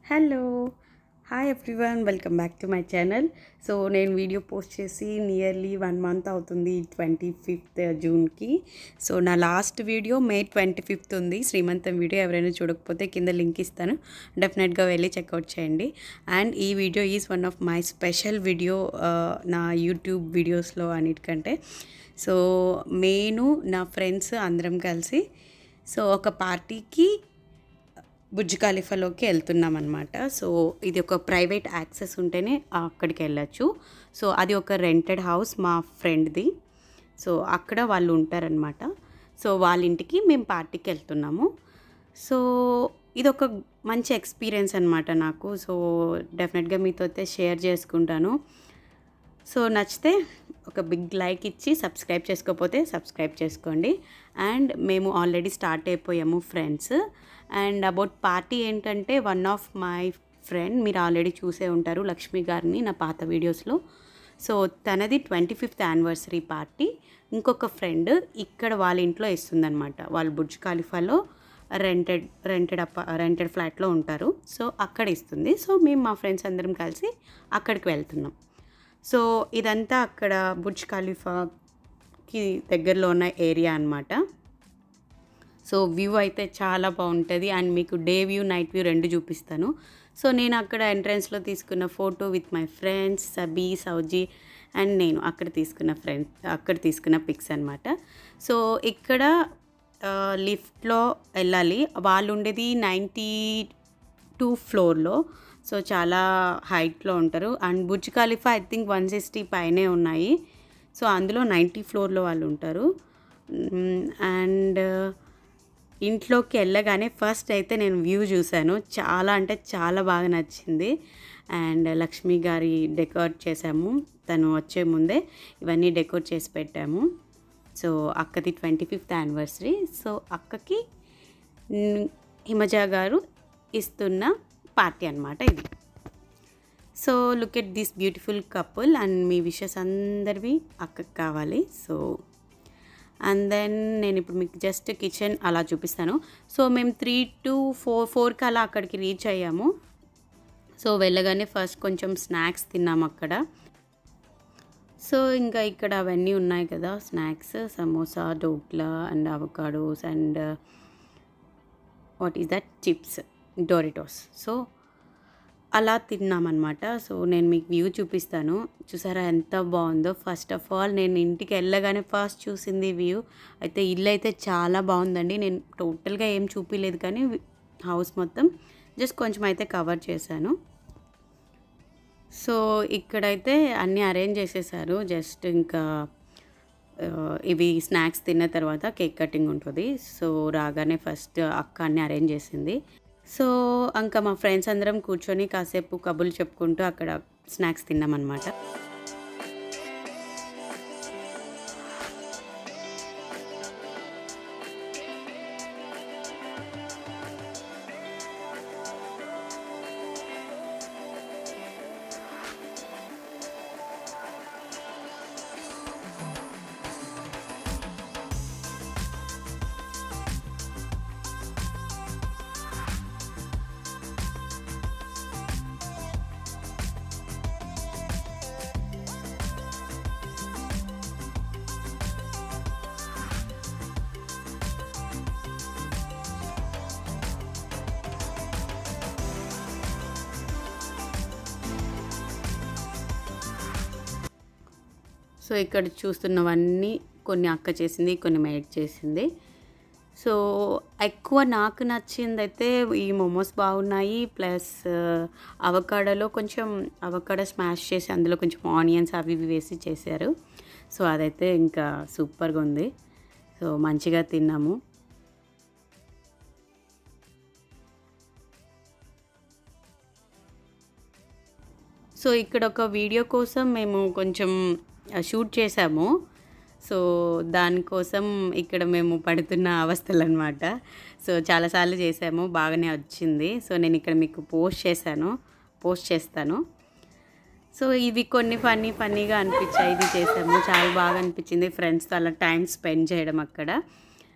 hello hi everyone welcome back to my channel so నేను video post చేసి nearly one month అవుతుంది twenty fifth జూన్కి so నా last video May twenty fifth ఉంది శ్రీమంతం video ఎవరైనా చూడకపోతే కింద లింక్ ఇస్తాను డెఫినెట్గా వెళ్ళి చెక్అవుట్ చేయండి అండ్ ఈ video is one of my special video నా యూట్యూబ్ వీడియోస్లో అన్నిటికంటే సో నేను నా ఫ్రెండ్స్ అందరం కలిసి సో ఒక పార్టీకి బుర్జ్ ఖలీఫాలోకి వెళ్తున్నాం అనమాట సో ఇది ఒక ప్రైవేట్ యాక్సెస్ ఉంటేనే అక్కడికి వెళ్ళచ్చు సో అది ఒక రెంటెడ్ హౌస్ మా ఫ్రెండ్ది సో అక్కడ వాళ్ళు ఉంటారనమాట సో వాళ్ళ ఇంటికి మేము పార్టీకి వెళ్తున్నాము సో ఇది ఒక మంచి ఎక్స్పీరియన్స్ అనమాట నాకు సో డెఫినెట్గా మీతో అయితే షేర్ చేసుకుంటాను సో నచ్చితే ఒక బిగ్ లైక్ ఇచ్చి సబ్స్క్రైబ్ చేసుకోకపోతే సబ్స్క్రైబ్ చేసుకోండి అండ్ మేము ఆల్రెడీ స్టార్ట్ అయిపోయాము ఫ్రెండ్స్ అండ్ అబౌట్ పార్టీ ఏంటంటే వన్ ఆఫ్ మై ఫ్రెండ్ మీరు ఆల్రెడీ చూసే ఉంటారు లక్ష్మి గారిని నా పాత వీడియోస్లో సో తనది ట్వంటీ ఫిఫ్త్ యానివర్సరీ పార్టీ ఇంకొక ఫ్రెండ్ ఇక్కడ వాళ్ళ ఇంట్లో ఇస్తుందన్నమాట వాళ్ళు బుర్జ్ ఖలీఫాలో రెంటెడ్ రెంటెడ్ అప్ప రెంటెడ్ ఫ్లాట్లో ఉంటారు సో అక్కడ ఇస్తుంది సో మేము మా ఫ్రెండ్స్ అందరం కలిసి అక్కడికి వెళ్తున్నాం సో ఇదంతా అక్కడ బుర్జ్ ఖలీఫాకి దగ్గరలో ఉన్న ఏరియా అనమాట సో వ్యూ అయితే చాలా బాగుంటుంది అండ్ మీకు డే వ్యూ నైట్ వ్యూ రెండు చూపిస్తాను సో నేను అక్కడ ఎంట్రన్స్లో తీసుకున్న ఫోటో విత్ మై ఫ్రెండ్స్ సబీ సౌజీ అండ్ నేను అక్కడ తీసుకున్న ఫ్రెండ్స్ అక్కడ తీసుకున్న పిక్స్ అనమాట సో ఇక్కడ లిఫ్ట్లో వెళ్ళాలి వాళ్ళు ఉండేది నైంటీ టూ ఫ్లోర్లో సో చాలా హైట్లో ఉంటారు and Burj Khalifa I think one sixty పైనే ఉన్నాయి సో అందులో నైంటీ ఫ్లోర్లో వాళ్ళు ఉంటారు అండ్ ఇంట్లోకి వెళ్ళగానే ఫస్ట్ అయితే నేను వ్యూ చూశాను చాలా అంటే చాలా బాగా నచ్చింది అండ్ లక్ష్మి గారి డెకోర్ చేసాము తను వచ్చే ముందే ఇవన్నీ డెకోర్ చేసి పెట్టాము సో అక్కది ట్వంటీ ఫిఫ్త్ యానివర్సరీ సో అక్కకి హిమజ గారు ఇస్తున్న పార్టీ అనమాట ఇది so look at this beautiful couple and మీ విషెస్ అందరివి అక్కకి కావాలి సో అండ్ దెన్ నేను ఇప్పుడు మీకు జస్ట్ కిచెన్ అలా చూపిస్తాను సో మేము త్రీ టు ఫోర్ ఫోర్కి అలా అక్కడికి రీచ్ అయ్యాము సో వెళ్ళగానే ఫస్ట్ కొంచెం స్నాక్స్ తిన్నాము అక్కడ సో ఇంకా ఇక్కడ అవన్నీ ఉన్నాయి కదా snacks samosa dhokla and avocados and what is that chips Doritos so అలా తిన్నామన్నమాట సో నేను మీకు వ్యూ చూపిస్తాను చూసారా ఎంత బాగుందో ఫస్ట్ ఆఫ్ ఆల్ నేను ఇంటికి వెళ్ళగానే ఫస్ట్ చూసింది వ్యూ అయితే ఇల్లు అయితే చాలా బాగుందండి నేను టోటల్గా ఏం చూపించలేదు కానీ హౌస్ మొత్తం జస్ట్ కొంచెం అయితే కవర్ చేశాను సో ఇక్కడైతే అన్నీ అరేంజ్ చేసేసారు జస్ట్ ఇంకా ఇవి స్నాక్స్ తిన్న తర్వాత కేక్ కటింగ్ ఉంటుంది సో రాగానే ఫస్ట్ అక్క అన్నీ అరేంజ్ చేసింది సో ఇంకా మా ఫ్రెండ్స్ అందరం కూర్చొని కాసేపు కబుర్లు చెప్పుకుంటూ అక్కడ స్నాక్స్ తిన్నామన్నమాట సో ఇక్కడ చూస్తున్నవన్నీ కొన్ని అక్క చేసింది కొన్ని మేడ్ చేసింది సో ఎక్కువ నాకు నచ్చింది అయితే ఈ మోమోస్ బాగున్నాయి ప్లస్ అవకాడలో కొంచెం అవకాడ స్మాష్ చేసి అందులో కొంచెం ఆనియన్స్ అవి ఇవి వేసి చేశారు సో అదైతే ఇంకా సూపర్గా ఉంది సో మంచిగా తిన్నాము సో ఇక్కడ ఒక వీడియో కోసం మేము కొంచెం షూట్ చేసాము సో దానికోసం ఇక్కడ మేము పడుతున్న అవస్థలు అనమాట సో చాలాసార్లు చేసాము బాగానే వచ్చింది సో నేను ఇక్కడ మీకు పోస్ట్ చేశాను పోస్ట్ చేస్తాను సో ఇవి కొన్ని ఫన్నీ ఫన్నీగా అనిపించాయి ఇది చేసాము చాలా బాగా అనిపించింది ఫ్రెండ్స్తో అలా టైం స్పెండ్ చేయడం అక్కడ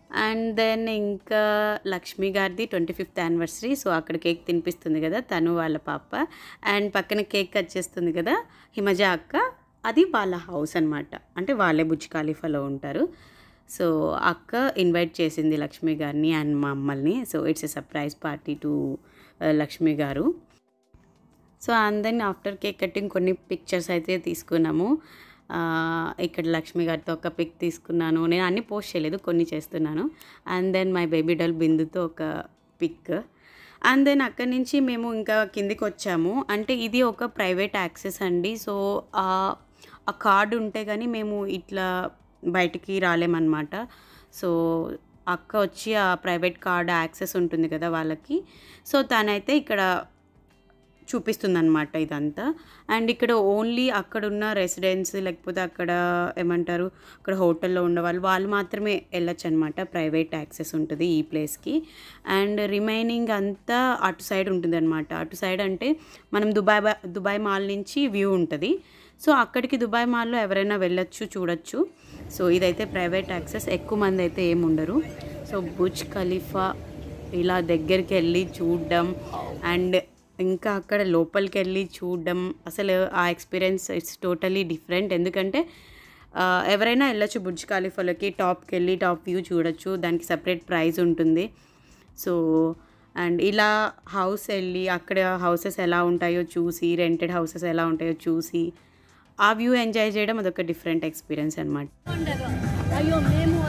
అండ్ దెన్ ఇంకా లక్ష్మి గారిది ట్వంటీ ఫిఫ్త్ యానివర్సరీ సో అక్కడ కేక్ తినిపిస్తుంది కదా తను వాళ్ళ పాప అండ్ పక్కన కేక్ కట్ చేస్తుంది కదా హిమజ అక్క అది వాళ్ళ హౌస్ అనమాట అంటే వాళ్ళే బుజ్ ఖలీఫాలో ఉంటారు సో అక్క ఇన్వైట్ చేసింది లక్ష్మి గారిని అండ్ మా అమ్మల్ని so it's a surprise party to Lakshmi గారు so and then after cake cutting కొన్ని పిక్చర్స్ అయితే తీసుకున్నాము ఆ, ఇక్కడ లక్ష్మి గారితో ఒక పిక్ తీసుకున్నాను నేను అన్ని పోస్ట్ చేయలేదు కొన్ని చేస్తున్నాను and then my baby doll బిందుతో ఒక పిక్ అండ్ దెన్ అక్కడి నుంచి మేము ఇంకా కిందికి వచ్చాము అంటే ఇది ఒక ప్రైవేట్ యాక్సెస్ అండి సో ఆ- ఆ కార్డు ఉంటే కానీ మేము ఇట్లా బయటికి రాలేమన్నమాట సో అక్క వచ్చి ఆ ప్రైవేట్ కార్డ్ యాక్సెస్ ఉంటుంది కదా వాళ్ళకి సో తనైతే ఇక్కడ చూపిస్తుంది అనమాట ఇదంతా అండ్ ఇక్కడ ఓన్లీ అక్కడ ఉన్న రెసిడెంట్స్ లేకపోతే అక్కడ ఏమంటారు అక్కడ హోటల్లో ఉండేవాళ్ళు వాళ్ళు మాత్రమే వెళ్ళొచ్చు అనమాట ప్రైవేట్ యాక్సెస్ ఉంటుంది ఈ ప్లేస్కి అండ్ రిమైనింగ్ అంతా అటు సైడ్ ఉంటుంది అనమాట అటు సైడ్ అంటే మనం దుబాయ్ బా- దుబాయ్ మాల్ నుంచి వ్యూ ఉంటుంది సో అక్కడికి దుబాయ్ మాల్లో ఎవరైనా వెళ్ళొచ్చు చూడొచ్చు సో ఇదైతే ప్రైవేట్ యాక్సెస్ ఎక్కువ మంది అయితే ఏమి ఉండరు సో బుజ్ ఖలీఫా ఇలా దగ్గరికి వెళ్ళి చూడడం అండ్ ఇంకా అక్కడ లోపలికి వెళ్ళి చూడడం అసలు ఆ ఎక్స్పీరియన్స్ ఇట్స్ టోటలీ డిఫరెంట్ ఎందుకంటే ఆ, ఎవరైనా వెళ్ళొచ్చు బుర్జ్ ఖలీఫాలోకి టాప్కి వెళ్ళి టాప్ వ్యూ చూడొచ్చు దానికి సపరేట్ ప్రైస్ ఉంటుంది సో అండ్ ఇలా హౌస్ వెళ్ళి అక్కడ హౌసెస్ ఎలా ఉంటాయో చూసి రెంటెడ్ హౌసెస్ ఎలా ఉంటాయో చూసి ఆ వ్యూ ఎంజాయ్ చేయడం అదొక డిఫరెంట్ ఎక్స్పీరియన్స్ అనమాట అయ్యో మేము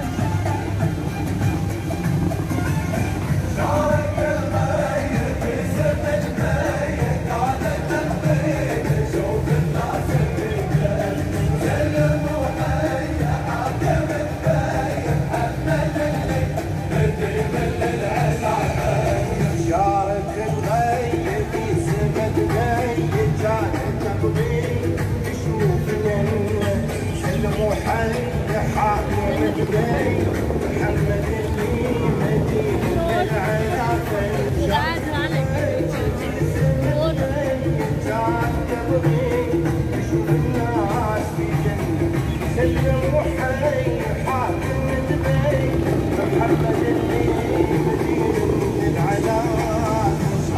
شارك الغي في سبت غي جانت تقضي يشوفنا سلموا حي حاكم الغي محمد اللي مدينة العراق قاعد معنا جان تقضي يشوف الناس في جنة سلموا حي حاكم الغي محمد اللي مدينة العراق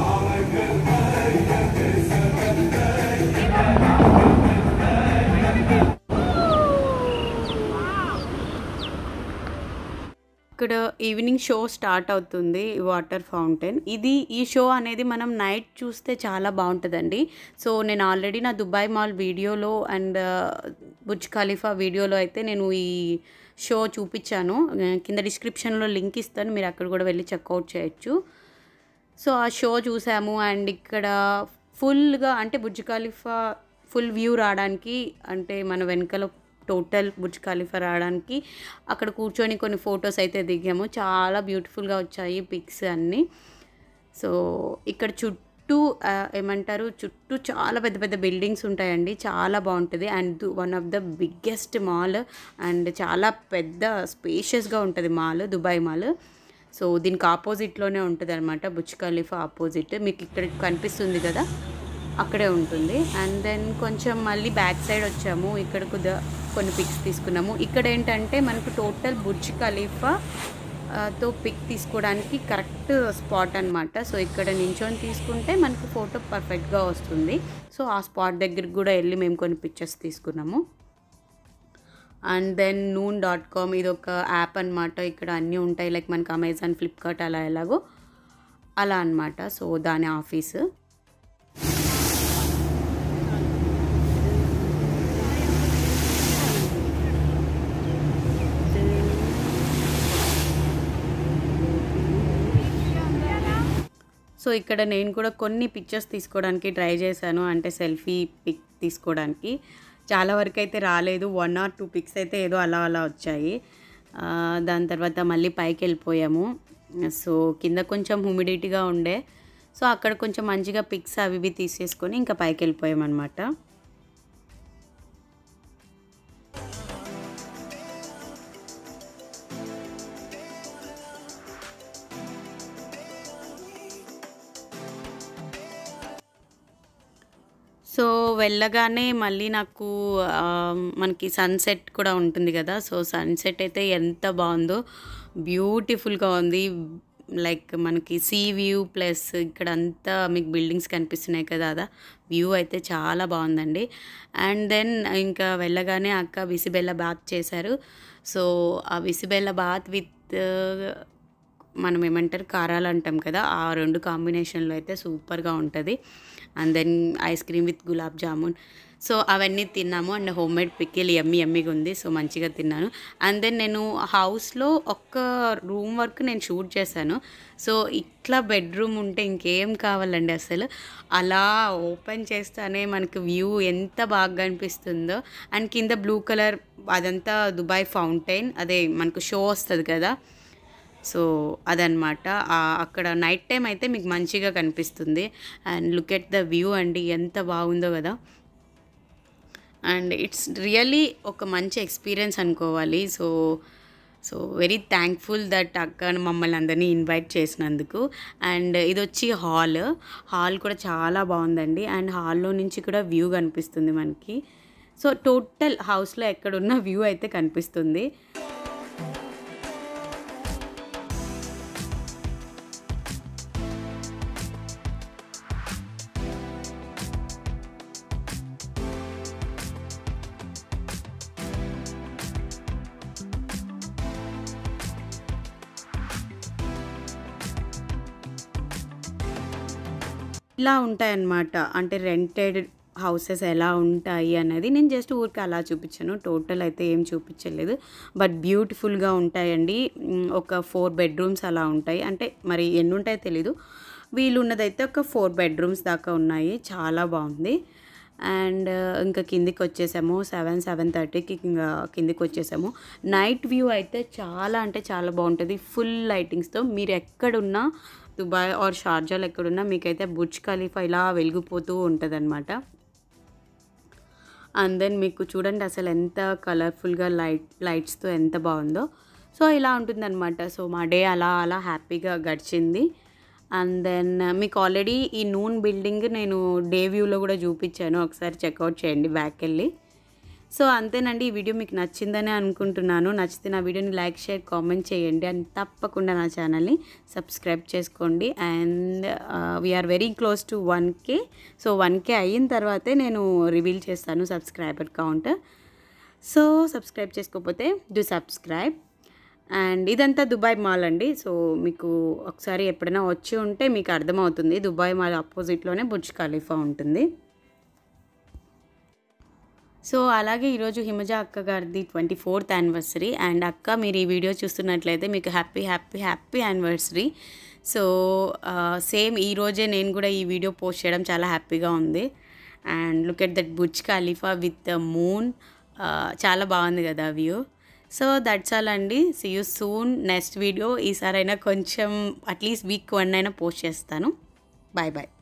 ఇక్కడ ఈవినింగ్ షో స్టార్ట్ అవుతుంది వాటర్ ఫౌంటైన్ ఇది ఈ షో అనేది మనం నైట్ చూస్తే చాలా బాగుంటుందండి సో నేను ఆల్రెడీ నా దుబాయ్ మాల్ వీడియోలో అండ్ బుజ్ ఖలీఫా వీడియోలో అయితే నేను ఈ షో చూపించాను ఆ, కింద డిస్క్రిప్షన్లో లింక్ ఇస్తాను మీరు అక్కడ కూడా వెళ్ళి చెక్అవుట్ చేయొచ్చు సో ఆ షో చూసాము అండ్ ఇక్కడ ఫుల్గా అంటే బుర్జ్ ఖలీఫా ఫుల్ వ్యూ రావడానికి అంటే మన వెనకాల టోటల్ బుర్జ్ ఖలీఫా రావడానికి అక్కడ కూర్చొని కొన్ని ఫొటోస్ అయితే దిగాము చాలా బ్యూటిఫుల్గా వచ్చాయి పిక్స్ అన్నీ సో ఇక్కడ చుట్టూ ఆ, ఏమంటారు చుట్టూ చాలా పెద్ద పెద్ద బిల్డింగ్స్ ఉంటాయండి చాలా బాగుంటుంది and one of the biggest mall and చాలా పెద్ద స్పేషియస్గా ఉంటుంది మాల్ దుబాయ్ మాల్ సో దీనికి ఆపోజిట్లోనే ఉంటుంది అనమాట బుచ్ ఖలీఫా ఆపోజిట్ మీకు ఇక్కడ కనిపిస్తుంది కదా అక్కడే ఉంటుంది అండ్ దెన్ కొంచెం మళ్ళీ బ్యాక్ సైడ్ వచ్చాము ఇక్కడ కొద్దిగా కొన్ని పిక్స్ తీసుకున్నాము ఇక్కడ ఏంటంటే మనకు టోటల్ బుర్జ్ ఖలీఫా ఆ, తో పిక్ తీసుకోవడానికి కరెక్ట్ స్పాట్ అనమాట సో ఇక్కడ నించొని తీసుకుంటే మనకు ఫోటో పర్ఫెక్ట్గా వస్తుంది సో ఆ స్పాట్ దగ్గరికి కూడా వెళ్ళి మేము కొన్ని పిక్చర్స్ తీసుకున్నాము and then Noon dot com ఇది ఒక యాప్ అనమాట ఇక్కడ అన్నీ ఉంటాయి లైక్ మనకి అమెజాన్ ఫ్లిప్కార్ట్ అలా ఎలాగో అలా అనమాట సో దాని ఆఫీసు సో ఇక్కడ నేను కూడా కొన్ని పిక్చర్స్ తీసుకోవడానికి ట్రై చేశాను అంటే సెల్ఫీ పిక్ తీసుకోవడానికి చాలా వరకు అయితే రాలేదు వన్ ఆర్ టూ పిక్స్ అయితే ఏదో అలా అలా వచ్చాయి ఆ, దాని తర్వాత మళ్ళీ పైకి వెళ్ళిపోయాము సో కింద కొంచెం హ్యూమిడిటీగా ఉండే సో అక్కడ కొంచెం మంచిగా పిక్స్ అవి ఇవి తీసేసుకొని ఇంకా పైకి వెళ్ళిపోయాం అనమాట సో వెళ్ళగానే మళ్ళీ నాకు ఆ, మనకి సన్సెట్ కూడా ఉంటుంది కదా సో సన్సెట్ అయితే ఎంత బాగుందో బ్యూటిఫుల్గా ఉంది లైక్ మనకి సీ వ్యూ ప్లస్ ఇక్కడ అంతా మీకు బిల్డింగ్స్ కనిపిస్తున్నాయి కదా అదా వ్యూ అయితే చాలా బాగుందండి అండ్ దెన్ ఇంకా వెళ్ళగానే అక్క బిసిబెల్ల బాత్ చేశారు సో ఆ బిసిబెల్ల బాత్ విత్ మనం ఏమంటారు కారాలు అంటాం కదా ఆ రెండు కాంబినేషన్లో అయితే సూపర్గా ఉంటుంది and then ice cream with gulab jamun so అవన్నీ తిన్నాము అండ్ హోమ్ మేడ్ పిక్కిల్ ఎమ్మి ఎమ్మిగా ఉంది సో మంచిగా తిన్నాను అండ్ దెన్ నేను హౌస్లో ఒక్క రూమ్ వరకు నేను షూట్ చేశాను సో ఇట్లా బెడ్రూమ్ ఉంటే ఇంకేం కావాలండి అసలు అలా ఓపెన్ చేస్తానే మనకు వ్యూ ఎంత బాగా అనిపిస్తుందో అండ్ కింద బ్లూ కలర్ అదంతా దుబాయ్ ఫౌంటైన్ అదే మనకు షో వస్తుంది కదా సో అదనమాట అక్కడ నైట్ టైం అయితే మీకు మంచిగా కనిపిస్తుంది and look at the view అండి ఎంత బాగుందో కదా అండ్ ఇట్స్ రియల్లీ ఒక మంచి ఎక్స్పీరియన్స్ అనుకోవాలి so so very thankful that అక్క మమ్మల్ని అందరినీ ఇన్వైట్ చేసినందుకు అండ్ ఇది వచ్చి హాల్ హాల్ కూడా చాలా బాగుందండి అండ్ హాల్లో నుంచి కూడా వ్యూ కనిపిస్తుంది మనకి సో టోటల్ హౌస్లో ఎక్కడున్న వ్యూ అయితే కనిపిస్తుంది ఇలా ఉంటాయన్నమాట అంటే రెంటెడ్ హౌసెస్ ఎలా ఉంటాయి అనేది నేను జస్ట్ ఊరికి అలా చూపించాను టోటల్ అయితే ఏం చూపించలేదు బట్ బ్యూటిఫుల్గా ఉంటాయండి మ్, ఒక ఫోర్ బెడ్రూమ్స్ అలా ఉంటాయి అంటే మరి ఎన్ని ఉంటాయో తెలీదు వీళ్ళు ఉన్నదైతే ఒక ఫోర్ బెడ్రూమ్స్ దాకా ఉన్నాయి చాలా బాగుంది అండ్ ఇంకా కిందికి వచ్చేసాము సెవెన్ సెవెన్ థర్టీకి ఇంకా కిందికి వచ్చేసాము నైట్ వ్యూ అయితే చాలా అంటే చాలా బాగుంటుంది ఫుల్ లైటింగ్స్తో మీరు ఎక్కడున్నా దుబాయ్ ఆర్ షార్జాలో ఎక్కడున్నా మీకైతే బుర్జ్ ఖలీఫా ఇలా వెలిగిపోతూ ఉంటుంది అనమాట అండ్ దెన్ మీకు చూడండి అసలు ఎంత కలర్ఫుల్గా లైట్ లైట్స్తో ఎంత బాగుందో సో ఇలా ఉంటుందన్నమాట సో మా డే అలా అలా హ్యాపీగా గడిచింది అండ్ దెన్ మీకు ఆల్రెడీ ఈ నూన్ బిల్డింగ్ నేను డే వ్యూలో కూడా చూపించాను ఒకసారి చెక్అవుట్ చేయండి బ్యాక్ వెళ్ళి సో అంతేనండి ఈ వీడియో మీకు నచ్చిందని అనుకుంటున్నాను నచ్చితే నా వీడియోని లైక్ షేర్ కామెంట్ చేయండి అండ్ తప్పకుండా నా ఛానల్ని సబ్స్క్రైబ్ చేసుకోండి and we're very close to one K so one K అయిన తర్వాతే నేను రివీల్ చేస్తాను సబ్స్క్రైబర్ కౌంట్ సో సబ్స్క్రైబ్ చేసుకోకపోతే డూ సబ్స్క్రైబ్ అండ్ ఇదంతా దుబాయ్ మాల్ అండి సో మీకు ఒకసారి ఎప్పుడైనా వచ్చి ఉంటే మీకు అర్థమవుతుంది దుబాయ్ మాల్ ఆపోజిట్లోనే బుర్జ్ ఖలీఫా ఉంటుంది సో అలాగే ఈరోజు హిమజ అక్క గారిది ట్వంటీ ఫోర్త్ యానివర్సరీ అండ్ అక్క మీరు ఈ వీడియో చూస్తున్నట్లయితే మీకు happy happy happy anniversary so same ఈ రోజే నేను కూడా ఈ వీడియో పోస్ట్ చేయడం చాలా హ్యాపీగా ఉంది and look at that Burj Khalifa with the moon చాలా బాగుంది కదా వ్యూ సో దట్స్ ఆల్ అండి see you soon next video ఈసారైనా కొంచెం అట్లీస్ట్ వీక్ వన్ అయినా పోస్ట్ చేస్తాను బాయ్ బాయ్